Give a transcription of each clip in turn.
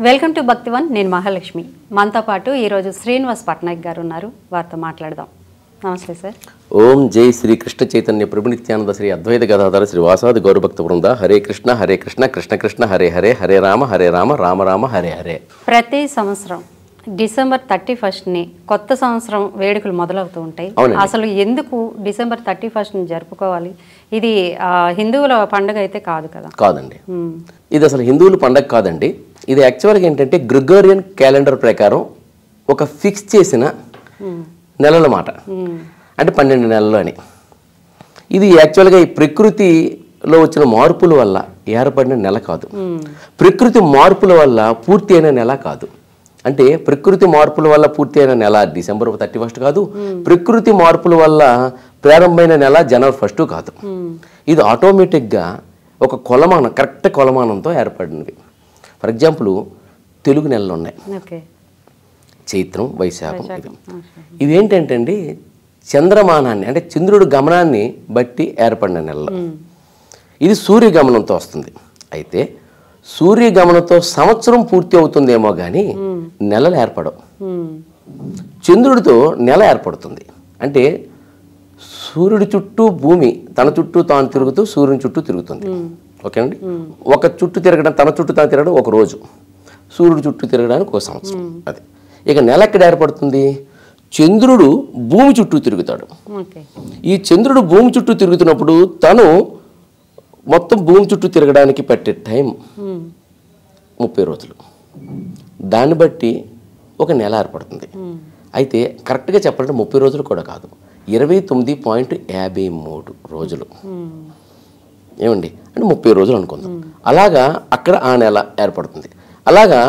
Welcome to Bhaktivan నేను మహాలక్ష్మి మనతో పాటు ఈరోజు శ్రీనివాస్ పట్నాయక్ గారు ఉన్నారు వారితో మాట్లాడదాం నమస్తే సార్ ఓం జై శ్రీ కృష్ణ చైతన్య ప్రభు నిత్యానంద శ్రీ అద్వైత గదాధర శ్రీ వాసాది గౌరభక్త బృంద హరే కృష్ణ హరే కృష్ణ కృష్ణ కృష్ణ హరే హరే హరే రామ హరే రామ రామ రామ హరే హరే ప్రతి సంవత్సరం డిసెంబర్ థర్టీ ఫస్ట్ని కొత్త సంవత్సరం వేడుకలు మొదలవుతూ ఉంటాయి అవునండి. అసలు ఎందుకు డిసెంబర్ థర్టీ ఫస్ట్ని జరుపుకోవాలి ఇది ఆ, హిందువుల పండుగ అయితే కాదు కదా కాదండి మ్మ్. ఇది అసలు హిందువుల పండగ కాదండి ఇది యాక్చువల్గా ఏంటంటే గ్రిగోరియన్ క్యాలెండర్ ప్రకారం ఒక ఫిక్స్ చేసిన నెలల మాట మ్మ్. అంటే పన్నెండు నెలలు అని ఇది యాక్చువల్గా ఈ ప్రకృతిలో వచ్చిన మార్పుల వల్ల ఏర్పడిన నెల కాదు ప్రకృతి మార్పుల వల్ల పూర్తి అయిన నెల కాదు అంటే ప్రకృతి మార్పుల వల్ల పూర్తి అయిన నెల డిసెంబర్ థర్టీ ఫస్ట్ కాదు ప్రకృతి మార్పుల వల్ల ప్రారంభమైన నెల జనవరి ఫస్ట్ కాదు ఇది ఆటోమేటిక్గా ఒక కొలమానం కరెక్ట్ కొలమానంతో ఏర్పడినవి ఫర్ ఎగ్జాంపుల్ తెలుగు నెలలు ఉన్నాయి ఓకే చైత్రం వైశాఖం ఇది ఇవి ఏంటంటే అండి చంద్రమానాన్ని అంటే చంద్రుడి గమనాన్ని బట్టి ఏర్పడిన నెలలు ఇది సూర్య గమనంతో వస్తుంది అయితే సూర్య గమనంతో సంవత్సరం పూర్తి అవుతుందేమో కానీ నెలలు ఏర్పడవు మ్మ్. చంద్రుడితో నెల ఏర్పడుతుంది అంటే సూర్యుడి చుట్టూ భూమి తన చుట్టూ తాను తిరుగుతూ సూర్యుని చుట్టూ తిరుగుతుంది ఓకేనండి ఒక చుట్టూ తిరగడం తన చుట్టూ తాను తిరగడం ఒక రోజు సూర్యుడి చుట్టూ తిరగడానికి ఒక సంవత్సరం అది ఇక నెల ఎక్కడ ఏర్పడుతుంది చంద్రుడు భూమి చుట్టూ తిరుగుతాడు ఓకే ఈ చంద్రుడు భూమి చుట్టూ తిరుగుతున్నప్పుడు తను మొత్తం భూమి చుట్టూ తిరగడానికి పట్టే టైం మ్మ్. ముప్పై రోజులు దాన్ని బట్టి ఒక నెల ఏర్పడుతుంది అయితే కరెక్ట్గా చెప్పాలంటే ముప్పై రోజులు కూడా కాదు ఇరవై తొమ్మిది పాయింట్ యాభై మూడు రోజులు ఏమండి అంటే ముప్పై రోజులు అనుకుందాం అలాగా అక్కడ ఆ నెల ఏర్పడుతుంది అలాగా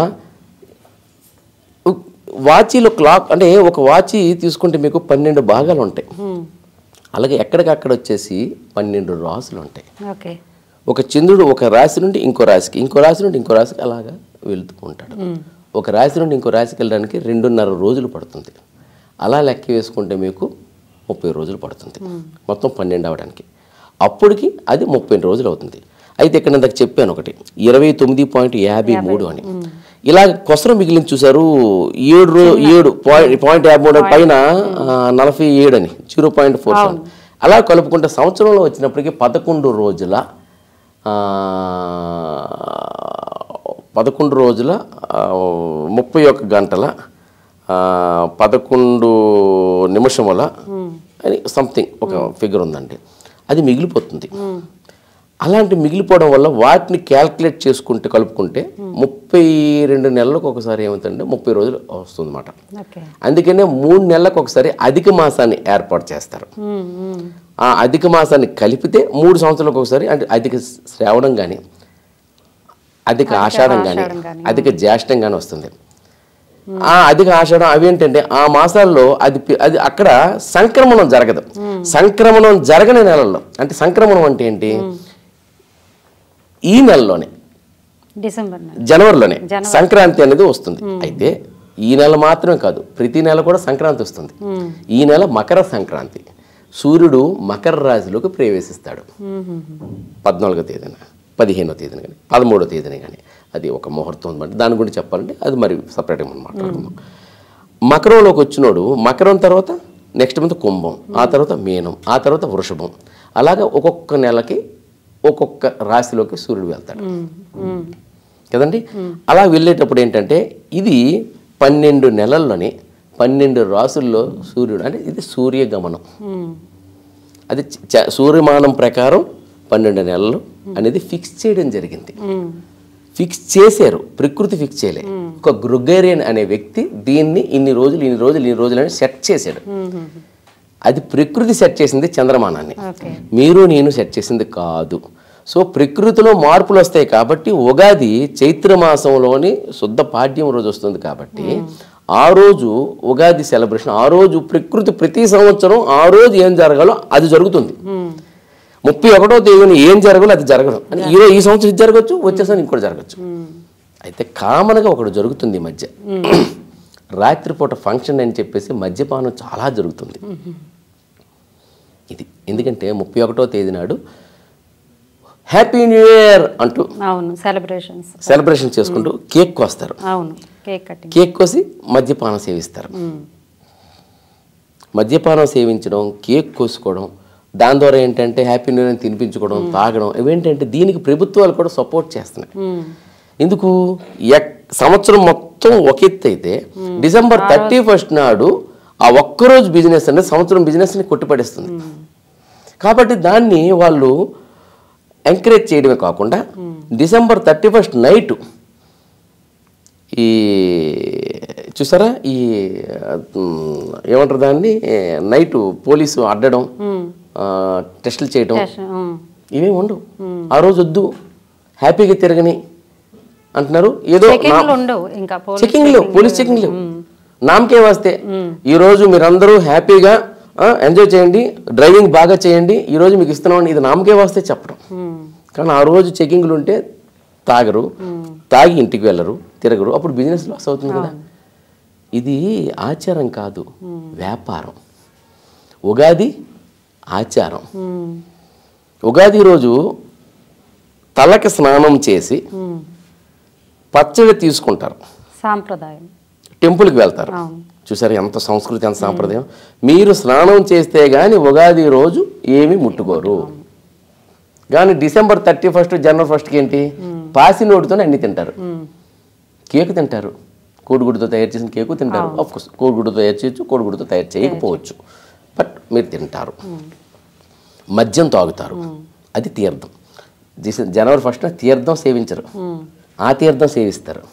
ఉ- వాచీలో క్లాక్ అంటే ఒక వాచి తీసుకుంటే మీకు పన్నెండు భాగాలు ఉంటాయి మ్మ్. అలాగే ఎక్కడికక్కడ వచ్చేసి పన్నెండు రాసులు ఉంటాయి ఓకే ఒక చంద్రుడు ఒక రాశి నుండి ఇంకో రాశికి ఇంకో రాశి నుండి ఇంకో రాశికి అలాగా వెళ్తూ ఉంటాడు ఒక రాశి నుండి ఇంకో రాశికి వెళ్ళడానికి రెండున్నర రోజులు పడుతుంది అలా లెక్క వేసుకుంటే మీకు ముప్పై రోజులు పడుతుంది మొత్తం పన్నెండు అవడానికి అప్పటికి అది ముప్పై రోజులు అవుతుంది అయితే ఇక్కడ నేను చెప్పాను ఒకటి ఇరవై తొమ్మిది పాయింట్ యాభై మూడు అని ఇలా కొసరం మిగిలింది చూసారు ఏడు రో ఏడు పాయింట్ పాయింట్ యాభై మూడు పైన ఆ, నలభై ఏడు అని జీరో పాయింట్ ఫోర్ సెవెన్ అలా కలుపుకుంటే సంవత్సరంలో వచ్చినప్పటికీ పదకొండు రోజుల ఆ, పదకొండు రోజుల ఆ, ముప్పై ఒక్క గంటల ఆ, పదకొండు నిమిషముల అని సంథింగ్ ఒక ఫిగర్ ఉందండి అది మిగిలిపోతుంది అలాంటి మిగిలిపోవడం వల్ల వాటిని క్యాల్కులేట్ చేసుకుంటే కలుపుకుంటే ముప్పై రెండు నెలలకు ఒకసారి ఏమవుతుందంటే ముప్పై రోజులు వస్తుంది అన్నమాట ఓకే అందుకనే మూడు నెలలకు ఒకసారి అధిక మాసాన్ని ఏర్పాటు చేస్తారు మ్మ్. మ్మ్. ఆ అధిక మాసాన్ని కలిపితే మూడు సంవత్సరాలకు ఒకసారి అంటే అధిక శ్రావణం కానీ అధిక ఆషాఢం కానీ ఆషాఢం గాని. అధిక జ్యేష్టం కానీ వస్తుంది ఆ అధిక ఆషాఢం అవి ఏంటంటే ఆ మాసాల్లో అది పి- అది అక్కడ సంక్రమణం జరగదు సంక్రమణం జరగని నెలల్లో అంటే సంక్రమణం అంటే ఏంటి ఈ నెలలోనే డిసెంబర్ నెల జనవరిలోనే సంక్రాంతి అనేది వస్తుంది అయితే ఈ నెల మాత్రమే కాదు ప్రతి నెల కూడా సంక్రాంతి వస్తుంది ఈ నెల మకర సంక్రాంతి సూర్యుడు మకర రాశిలోకి ప్రవేశిస్తాడు పద్నాలుగో తేదీన పదిహేనో తేదీన కానీ పదమూడో తేదీన కానీ అది ఒక ముహూర్తం ఉందంటే దాని గురించి చెప్పాలంటే అది మరి సపరేట్గా మనం మాట్లాడుకుందాం మకరంలోకి వచ్చినోడు మకరం తర్వాత నెక్స్ట్ మంత్ కుంభం ఆ తర్వాత మీనం ఆ తర్వాత వృషభం అలాగా ఒక్కొక్క నెలకి ఒక్కొక్క రాశిలోకి సూర్యుడు వెళ్తాడు మ్మ్. కదండి అలా వెళ్ళేటప్పుడు ఏంటంటే ఇది పన్నెండు నెలల్లోనే పన్నెండు రాసుల్లో సూర్యుడు అంటే ఇది సూర్యగమనం మ్మ్. అది చ- సూర్యమానం ప్రకారం పన్నెండు నెలలు అనేది ఫిక్స్ చేయడం జరిగింది మ్మ్. ఫిక్స్ చేశారు ప్రకృతి ఫిక్స్ చేయలే ఒక గ్రుగేరియన్ అనే వ్యక్తి దీన్ని ఇన్ని రోజులు ఇన్ని రోజులు ఇన్ని రోజులు అని సెట్ చేశాడు మ్మ్. అది ప్రకృతి సెట్ చేసింది చంద్రమానాన్ని ఓకే మీరు నేను సెట్ చేసింది కాదు సో ప్రకృతిలో మార్పులు వస్తాయి కాబట్టి ఉగాది చైత్ర మాసంలోని శుద్ధ పాడ్యం రోజు వస్తుంది కాబట్టి ఆ రోజు ఉగాది సెలబ్రేషన్ ఆ రోజు ప్రకృతి ప్రతి సంవత్సరం ఆ రోజు ఏం జరగాలో అది జరుగుతుంది ముప్పై ఒకటో తేదీన ఏం జరగాలో అది జరగదు అని ఈ రోజు ఈ సంవత్సరం ఇది జరగచ్చు వచ్చేసారి ఇంకోటి జరగచ్చు అయితే కామన్గా ఒకటి జరుగుతుంది ఈ మధ్య రాత్రిపూట ఫంక్షన్ అని చెప్పేసి మద్యపానం చాలా జరుగుతుంది ఇది ఎందుకంటే ముప్పై ఒకటో తేదీ నాడు హ్యాపీ న్యూ ఇయర్ అంటూ అవును సెలబ్రేషన్స్ సెలబ్రేషన్ చేసుకుంటూ కేక్ కోస్తారు అవును కేక్ కటింగ్ కేక్ కోసి మద్యపానం సేవిస్తారు మద్యపానం సేవించడం కేక్ కోసుకోవడం దాని ద్వారా ఏంటంటే హ్యాపీ న్యూ ఇయర్ తినిపించుకోవడం తాగడం ఇవేంటంటే దీనికి ప్రభుత్వాలు కూడా సపోర్ట్ చేస్తున్నాయి ఎందుకు ఎక్- సంవత్సరం మొత్తం ఒక ఎత్తు అయితే డిసెంబర్ థర్టీ ఫస్ట్ నాడు ఆ ఒక్కరోజు బిజినెస్ అనేది సంవత్సరం బిజినెస్ని కొట్టిపడేస్తుంది కాబట్టి దాన్ని వాళ్ళు ఎంకరేజ్ చేయడమే కాకుండా డిసెంబర్ థర్టీ ఫస్ట్ నైట్ ఈ చూసారా ఈ ఉమ్, ఏమంటారు దాన్ని నైట్ పోలీసు అడ్డడం ఆ, టెస్టులు చేయడం ఇవేం ఉండవు ఆ రోజు వద్దు హ్యాపీగా తిరగని అంటున్నారు ఏదో నా- చెకింగ్లు ఉండవు ఇంకా పోలీస్ చెకింగ్ లేవు పోలీస్ చెకింగ్ లేవు నామకే వస్తే ఈ రోజు మీరందరూ హ్యాపీగా ఆ, ఎంజాయ్ చేయండి డ్రైవింగ్ బాగా చేయండి ఈ రోజు మీకు ఇస్తున్నామని ఇది నామకే వస్తే చెప్పడం కానీ ఆ రోజు చెకింగ్లు ఉంటే తాగరు తాగి ఇంటికి వెళ్ళరు తిరగరు అప్పుడు బిజినెస్ లాస్ అవుతుంది కదా ఇది ఆచారం కాదు వ్యాపారం ఉగాది ఆచారం ఉగాది రోజు తలకి స్నానం చేసి పచ్చడి తీసుకుంటారు సాంప్రదాయం టెంపుల్కి వెళ్తారు అవును. చూసారు ఎంత సంస్కృతి ఎంత సాంప్రదాయం మీరు స్నానం చేస్తే గాని ఉగాది రోజు ఏమీ ముట్టుకోరు కానీ డిసెంబర్ థర్టీ ఫస్ట్ జనవరి ఫస్ట్కి ఏంటి పాసి నోటితోనే అన్ని తింటారు కేక్ తింటారు కోడిగుడ్డుతో తయారు చేసిన కేకు తింటారు ఆఫ్ కోర్స్ కోడిగుడ్డుతో తయారు చేయొచ్చు కోడిగుడ్డుతో తయారు చేయకపోవచ్చు బట్ మీరు తింటారు మద్యం తాగుతారు అది తీర్థం డిసె- జనవరి ఫస్ట్ తీర్థం సేవించరు ఆ తీర్థం సేవిస్తారు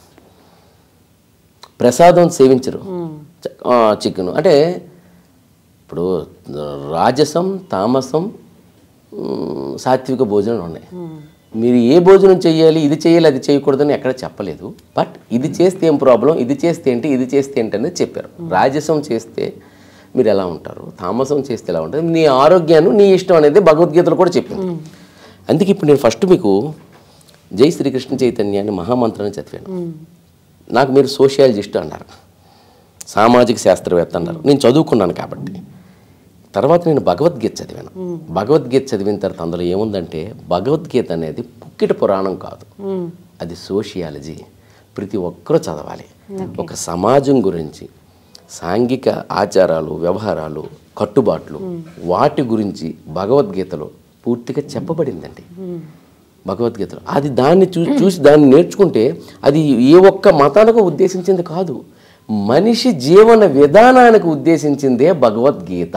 ప్రసాదం సేవించరు చికెన్ అంటే ఇప్పుడు రాజసం తామసం ఉమ్, సాత్విక భోజనం ఉన్నాయి మీరు ఏ భోజనం చేయాలి ఇది చేయాలి అది చేయకూడదని ఎక్కడ చెప్పలేదు బట్ ఇది చేస్తే ఏం ప్రాబ్లం ఇది చేస్తే ఏంటి ఇది చేస్తే ఏంటి అనేది చెప్పారు రాజసం చేస్తే మీరు ఎలా ఉంటారు తామసం చేస్తే ఎలా ఉంటారు నీ ఆరోగ్యాన్ని నీ ఇష్టం అనేది భగవద్గీతలో కూడా చెప్పింది అందుకే ఇప్పుడు నేను ఫస్ట్ మీకు జై శ్రీకృష్ణ చైతన్యాన్ని మహామంత్రాన్ని చదివాను నాకు మీరు సోషియాలజిస్ట్ అన్నారు సామాజిక శాస్త్రవేత్త అన్నారు నేను చదువుకున్నాను కాబట్టి తర్వాత నేను భగవద్గీత చదివాను భగవద్గీత చదివిన తర్వాత అందులో ఏముందంటే భగవద్గీత అనేది పుక్కిట పురాణం కాదు అది సోషియాలజీ ప్రతి ఒక్కరూ చదవాలి ఒక సమాజం గురించి సాంఘిక ఆచారాలు వ్యవహారాలు కట్టుబాట్లు వాటి గురించి భగవద్గీతలో పూర్తిగా చెప్పబడిందండి భగవద్గీతలో అది దాన్ని చూ చూసి దాన్ని నేర్చుకుంటే అది ఏ ఒక్క మతానికి ఉద్దేశించింది కాదు మనిషి జీవన విధానానికి ఉద్దేశించిందే భగవద్గీత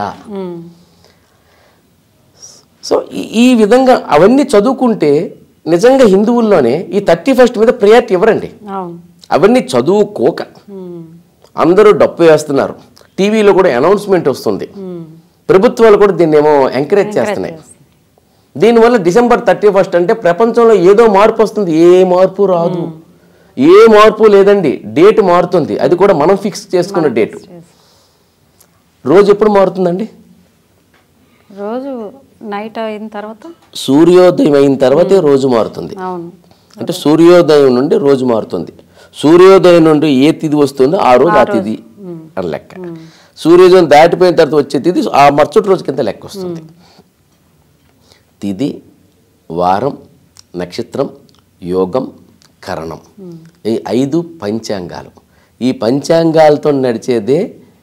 సో ఈ- ఈ విధంగా అవన్నీ చదువుకుంటే నిజంగా హిందువుల్లోనే ఈ థర్టీ ఫస్ట్ మీద ప్రయారిటీ ఇవ్వరండి అవును అవన్నీ చదువుకోక అందరూ డప్పు వేస్తున్నారు టీవీలో కూడా అనౌన్స్మెంట్ వస్తుంది ప్రభుత్వాలు కూడా దీన్ని ఏమో ఎంకరేజ్ చేస్తున్నాయి దీనివల్ల డిసెంబర్ థర్టీ ఫస్ట్ అంటే ప్రపంచంలో ఏదో మార్పు వస్తుంది ఏ మార్పు రాదు ఏ మార్పు లేదండి డేట్ మారుతుంది అది కూడా మనం ఫిక్స్ చేసుకున్న డేట్ రోజు ఎప్పుడు మారుతుందండి రోజు నైట్ అయిన తర్వాత సూర్యోదయం అయిన తర్వాతే రోజు మారుతుంది అవును అంటే సూర్యోదయం నుండి రోజు మారుతుంది సూర్యోదయం నుండి ఏ తిథి వస్తుందో ఆ రోజు ఆ తిథి అని లెక్క సూర్యోదయం దాటిపోయిన తర్వాత వచ్చే తిథి ఆ మరుసటి రోజు కింద లెక్క వస్తుంది తిథి వారం నక్షత్రం యోగం కరణం ఈ ఐదు పంచాంగాలు ఈ పంచాంగాలతో నడిచేదే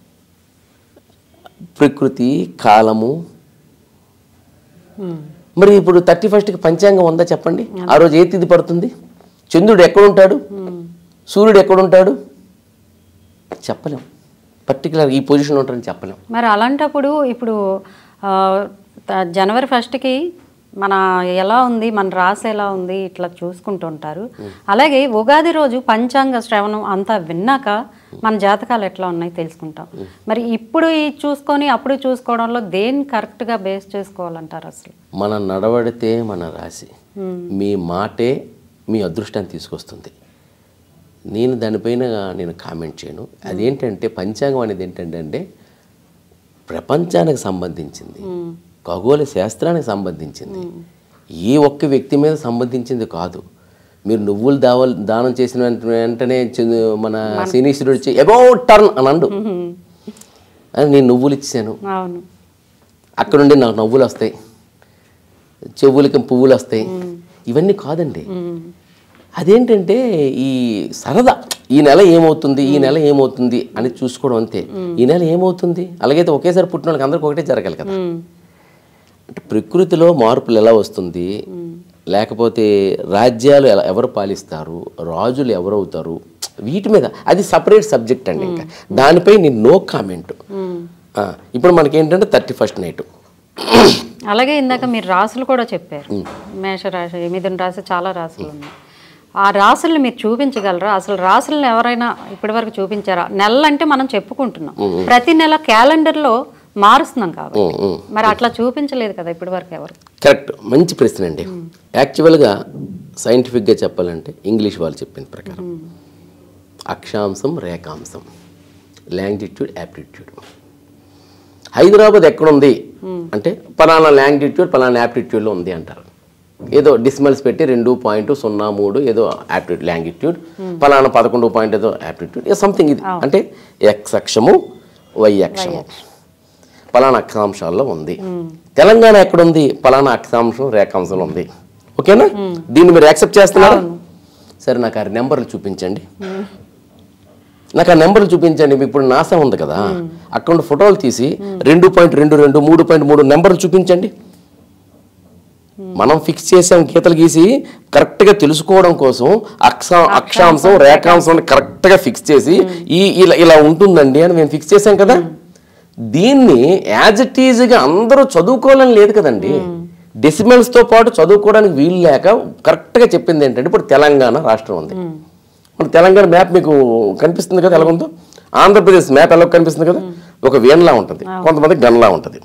ప్రకృతి కాలము మరి ఇప్పుడు థర్టీ ఫస్ట్కి పంచాంగం ఉందా చెప్పండి ఆ రోజు ఏ తిథి పడుతుంది చంద్రుడు ఎక్కడుంటాడు సూర్యుడు ఎక్కడుంటాడు చెప్పలేం పర్టికులర్ ఈ పొజిషన్ ఉంటాడని చెప్పలేం మరి అలాంటప్పుడు ఇప్పుడు ఆ, త- జనవరి ఫస్ట్కి మన ఎలా ఉంది మన రాశి ఎలా ఉంది ఇట్లా చూసుకుంటుంటారు అలాగే ఉగాది రోజు పంచాంగ శ్రవణం అంతా విన్నాక మన జాతకాలు ఎట్లా ఉన్నాయి తెలుసుకుంటాం మరి ఇప్పుడు ఈ చూసుకొని అప్పుడు చూసుకోవడంలో దేన్ని కరెక్ట్గా బేస్ చేసుకోవాలంటారు అసలు మన నడవడితే మన రాశి మీ మాటే మీ అదృష్టాన్ని తీసుకొస్తుంది నేను దానిపైన నేను కామెంట్ చేయను అదేంటంటే పంచాంగం అనేది ఏంటంటే అంటే ప్రపంచానికి సంబంధించింది ఖగోళ శాస్త్రానికి సంబంధించింది ఏ ఒక్క వ్యక్తి మీద సంబంధించింది కాదు మీరు నువ్వులు దావల్ దానం చేసిన వెంట- వెంటనే చంద్రు- మన శనీశ్వరుడు వచ్చి అబౌట్ టర్న్ అని అండు అని నేను నువ్వులు ఇచ్చాను అవును అక్కడ నుండి నాకు నవ్వులు వస్తాయి చెవులకి పువ్వులు వస్తాయి ఇవన్నీ కాదండి అదేంటంటే ఈ సరదా ఈ నెల ఏమవుతుంది ఈ నెల ఏమవుతుంది అని చూసుకోవడం అంతే ఈ నెల ఏమవుతుంది అలాగైతే ఒకేసారి పుట్టిన వాళ్ళకి అందరికి ఒకటే జరగాలి కదా ఉమ్. అంటే ప్రకృతిలో మార్పులు ఎలా వస్తుంది లేకపోతే రాజ్యాలు ఎలా ఎవరు పాలిస్తారు రాజులు ఎవరవుతారు వీటి మీద అది సపరేట్ సబ్జెక్ట్ అండి ఇంకా దానిపై నేను నో కామెంట్ ఇప్పుడు మనకి ఏంటంటే థర్టీ ఫస్ట్ నైట్ అలాగే ఇందాక మీరు రాసులు కూడా చెప్పారు మేషరాశి మిథున రాశి చాలా రాసులు ఉన్నాయి ఆ రాసుల్ని మీరు చూపించగలరా అసలు రాసులను ఎవరైనా ఇప్పటివరకు చూపించారా నెల అంటే మనం చెప్పుకుంటున్నాం ప్రతి నెల క్యాలెండర్లో మారుస్తున్నాం కాబట్టి మరి అట్లా చూపించలేదు కదా ఇప్పటివరకు ఎవరు కరెక్ట్ మంచి ప్రశ్న అండి యాక్చువల్గా సైంటిఫిక్గా చెప్పాలంటే ఇంగ్లీష్ వాళ్ళు చెప్పిన ప్రకారం అక్షాంశం రేఖాంశం లాంగిట్యూడ్ యాప్టిట్యూడ్ హైదరాబాద్ ఎక్కడుంది అంటే పలానా లాంగిట్యూడ్ పలానా యాప్టిట్యూడ్లో ఉంది అంటారు ఏదో డిస్మల్స్ పెట్టి రెండు పాయింట్ సున్నా మూడు ఏదో యాప్టిట్యూడ్ లాంగిట్యూడ్ పలానా పదకొండు పాయింట్ ఏదో యాప్టిట్యూడ్ సంథింగ్ ఇది అంటే ఎక్స్ అక్షము వై అక్షము పలానా అక్షాంశాల్లో ఉంది తెలంగాణ ఎక్కడుంది పలానా అక్షాంశం రేఖాంశంలో ఉంది ఓకేనా దీన్ని మీరు యాక్సెప్ట్ చేస్తున్నారా సరే నాకు ఆ నెంబర్లు చూపించండి నాకు ఆ నెంబర్లు చూపించండి మీకు ఇప్పుడు నాసా ఉంది కదా అక్కడ ఉన్న ఫోటోలు తీసి రెండు పాయింట్ రెండు రెండు మూడు పాయింట్ మూడు నెంబర్లు చూపించండి మనం ఫిక్స్ చేసాం గీతలు గీసి కరెక్ట్గా తెలుసుకోవడం కోసం అక్షా అక్షాంశం రేఖాంశం కరెక్ట్గా ఫిక్స్ చేసి ఈ ఇలా ఇలా ఉంటుందండి అని మేము ఫిక్స్ చేసాం కదా దీన్ని యాజ్ ఇట్ ఈజ్గా అందరూ చదువుకోవాలని లేదు కదండి డెసిమల్స్తో పాటు చదువుకోవడానికి వీలు లేక కరెక్ట్గా చెప్పింది ఏంటంటే ఇప్పుడు తెలంగాణ రాష్ట్రం ఉంది మన తెలంగాణ మ్యాప్ మీకు కనిపిస్తుంది కదా ఎలాగుందో ఆంధ్రప్రదేశ్ మ్యాప్ ఎలా కనిపిస్తుంది కదా ఒక వీణలా ఉంటుంది కొంతమంది గన్లా ఉంటుంది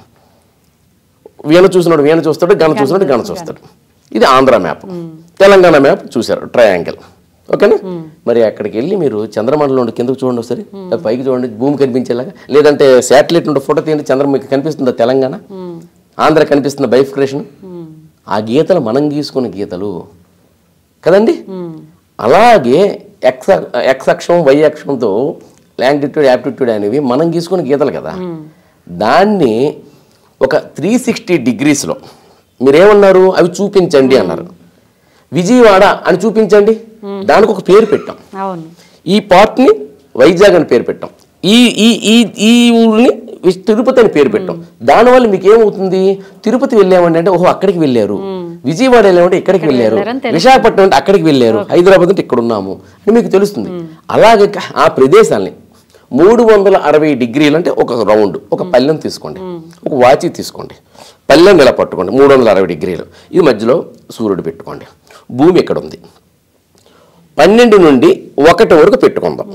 వీణ చూసినాడు వీణ చూస్తాడు గణ చూసినాడు గణ చూస్తాడు ఇది ఆంధ్ర మ్యాప్ తెలంగాణ మ్యాప్ చూశారు ట్రయాంగిల్ ఓకేనా మరి అక్కడికి వెళ్ళి మీరు చంద్రమండలం నుండి కిందకు చూడండి ఒకసారి లేదా పైకి చూడండి భూమి కనిపించేలాగా లేదంటే శాటిలైట్ నుండి ఫోటో తీయండి చంద్రం మీకు కనిపిస్తుందా తెలంగాణ ఆంధ్ర కనిపిస్తున్న బైఫిక్రేషన్ ఆ గీతలు మనం గీసుకున్న గీతలు కదండి అలాగే ఎక్స్ ఎక్స్ అక్షం వై అక్షంతో లాంగిట్యూడ్ యాప్టిట్యూడ్ అనేవి మనం గీసుకున్న గీతలు కదా దాన్ని ఒక త్రీ సిక్స్టీ డిగ్రీస్లో మీరేమన్నారు అవి చూపించండి అన్నారు విజయవాడ అని చూపించండి దానికి ఒక పేరు పెట్టాం అవును ఈ పార్ట్ని వైజాగ్ అని పేరు పెట్టాం ఈ ఈ ఈ ఈ ఊరిని విశ్- తిరుపతి అని పేరు పెట్టాం దానివల్ల మీకు ఏమవుతుంది తిరుపతి వెళ్ళామండి అంటే ఓహో అక్కడికి వెళ్ళారు విజయవాడ వెళ్ళామంటే ఇక్కడికి వెళ్ళారు వెళ్ళారని విశాఖపట్నం అంటే అక్కడికి వెళ్ళారు హైదరాబాద్ అంటే ఇక్కడ ఉన్నాము అని మీకు తెలుస్తుంది అలాగే క- ఆ ప్రదేశాన్ని మూడు వందల అరవై డిగ్రీలు అంటే ఒక రౌండ్ ఒక పల్లెం తీసుకోండి ఒక వాచి తీసుకోండి పల్లెం ఇలా పట్టుకోండి మూడు వందల అరవై డిగ్రీలు ఇది మధ్యలో సూర్యుడు పెట్టుకోండి భూమి ఇక్కడ ఉంది పన్నెండు నుండి ఒకటి వరకు పెట్టుకుందాం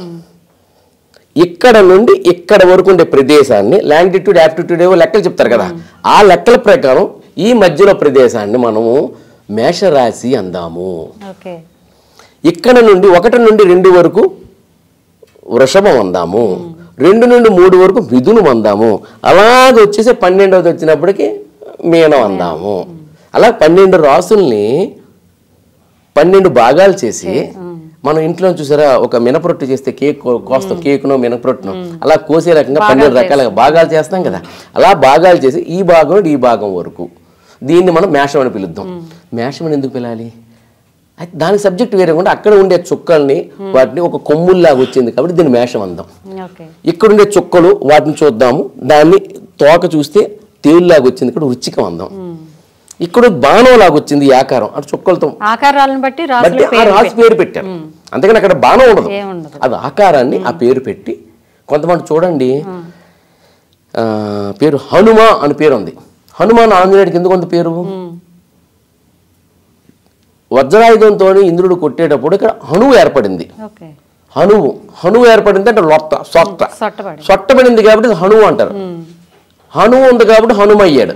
ఇక్కడ నుండి ఇక్కడ వరకు ఉండే ప్రదేశాన్ని లాంగిట్యూడ్ యాప్టిట్యూడ్ ఏవో లెక్కలు చెప్తారు కదా ఆ లెక్కల ప్రకారం ఈ మధ్యలో ప్రదేశాన్ని మనము మేషరాశి అందాము ఓకే ఇక్కడ నుండి ఒకటి నుండి రెండు వరకు వృషభం అందాము రెండు నుండి మూడు వరకు మిథునం అందాము అలాగ వచ్చేసి పన్నెండవది వచ్చినప్పటికి మీనం అందాము అలా పన్నెండు రాసుల్ని పన్నెండు భాగాలు చేసి మనం ఇంట్లో చూసారా ఒక మినపరొట్టు చేస్తే కేక్ కో- కోస్తాం కేకునో మినపరొట్టునో అలా కోసే రకంగా పన్నెండు రకాల భాగాలు చేస్తాం కదా అలా భాగాలు చేసి ఈ భాగం నుండి ఈ భాగం వరకు దీన్ని మనం మేషం అని పిలుద్దాం మేషం అని ఎందుకు పిలాలి అయితే దానికి సబ్జెక్ట్ వేరే కూడా అక్కడ ఉండే చుక్కల్ని వాటిని ఒక కొమ్ముల్లాగా వచ్చింది కాబట్టి దీన్ని మేషం అందాం ఓకే ఇక్కడ ఉండే చుక్కలు వాటిని చూద్దాము దాన్ని తోక చూస్తే తేలులాగా వచ్చింది ఇక్కడ వృచ్చికం అందాం ఇక్కడ బాణం లాగా వచ్చింది ఈ ఆకారం అటు చుక్కలతో ఆకారాలను బట్టి బట్టి రాసులు ఆ రాసి పేరు పెట్టారు అందుకని అక్కడ బాణం ఉండదు ఏముండదు అది ఆకారాన్ని ఆ పేరు పెట్టి కొంతమంది చూడండి ఆ, పేరు హనుమ అని పేరు ఉంది హనుమాన్ ఆంజనేయుడికి ఎందుకు ఉంది పేరు వజ్రాయుధంతో ఇంద్రుడు కొట్టేటప్పుడు ఇక్కడ హనువు ఏర్పడింది ఓకే హనువు హనువు ఏర్పడింది అంటే లొట్ట సొట్ట సొట్టబడి సొట్టబడింది కాబట్టి ఇది హనువు అంటారు హనువు ఉంది కాబట్టి హనుమ అయ్యాడు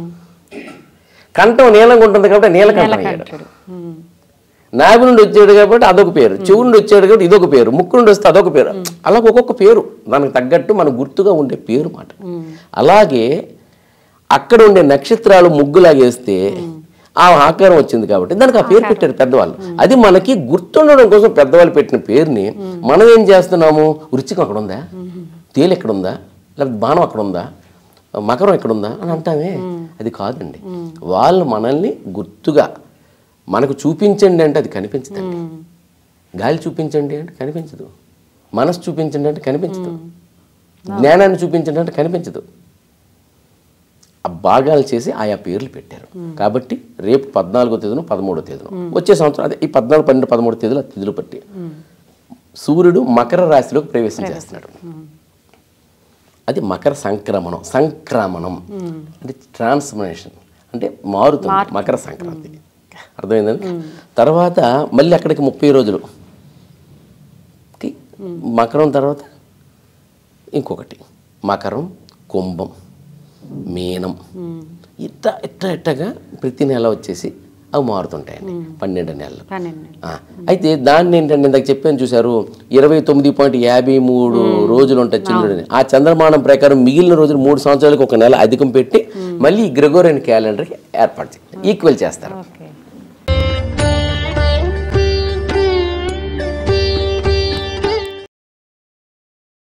కంఠం నీలంగా ఉంటుంది కాబట్టి నీలకంఠం అయ్యాడు కంఠుడు ఉమ్. నాభి నుండి వచ్చాడు కాబట్టి అదొక పేరు చెవు నుండి వచ్చాడు కాబట్టి ఇదొక పేరు ముక్కు నుండి వస్తే అదొక పేరు అలా ఒక్కొక్క పేరు దానికి తగ్గట్టు మనకు గుర్తుగా ఉండే పేరు మాట అలాగే అక్కడ ఉండే నక్షత్రాలు ముగ్గులాగేస్తే ఆ ఆకారం వచ్చింది కాబట్టి దానికి ఆ పేరు పెట్టారు పెద్దవాళ్ళు అది మనకి గుర్తుండడం కోసం పెద్దవాళ్ళు పెట్టిన పేరుని మనం ఏం చేస్తున్నాము వృచ్చికం అక్కడ ఉందా తేలు ఎక్కడ ఉందా లేకపోతే బాణం అక్కడ ఉందా మకరం ఎక్కడ ఉందా అని అంటామే అది కాదండి వాళ్ళు మనల్ని గుర్తుగా మనకు చూపించండి అంటే అది కనిపించదండి గాలి చూపించండి అంటే కనిపించదు మనసు చూపించండి అంటే కనిపించదు జ్ఞానాన్ని చూపించండి అంటే కనిపించదు ఆ భాగాలు చేసి ఆయా పేర్లు పెట్టారు కాబట్టి రేపు పద్నాలుగో తేదీన పదమూడో తేదీన వచ్చే సంవత్సరం అదే ఈ పద్నాలుగు పన్నెండు పదమూడు తేదీలు ఆ తిథులు పట్టి సూర్యుడు మకర రాశిలోకి ప్రవేశం చేస్తున్నాడు అది మకర సంక్రమణం సంక్రమణం అంటే ట్రాన్స్ఫర్మేషన్ అంటే మారుతుంది మకర సంక్రాంతి అర్థమైందండి తర్వాత మళ్ళీ అక్కడికి ముప్పై రోజులు కి మకరం తర్వాత ఇంకొకటి మకరం కుంభం మీనం ఇట్ట ఇట్ట ఇట్టగా ప్రతి నెల వచ్చేసి అవి మారుతుంటాయండి పన్నెండు నెలలు పన్నెండు ఆ, అయితే దాన్ని ఏంటంటే ఇందాక చెప్పాను చూశారు ఇరవై తొమ్మిది పాయింట్ యాభై మూడు రోజులు ఉంటాయి చంద్రుడిని ఆ చంద్రమానం ప్రకారం మిగిలిన రోజులు మూడు సంవత్సరాలకు ఒక నెల అధికం పెట్టి మళ్ళీ ఈ గ్రెగోరియన్ క్యాలెండర్కి ఏర్పాటు చేస్తారు ఈక్వల్ చేస్తారు ఓకే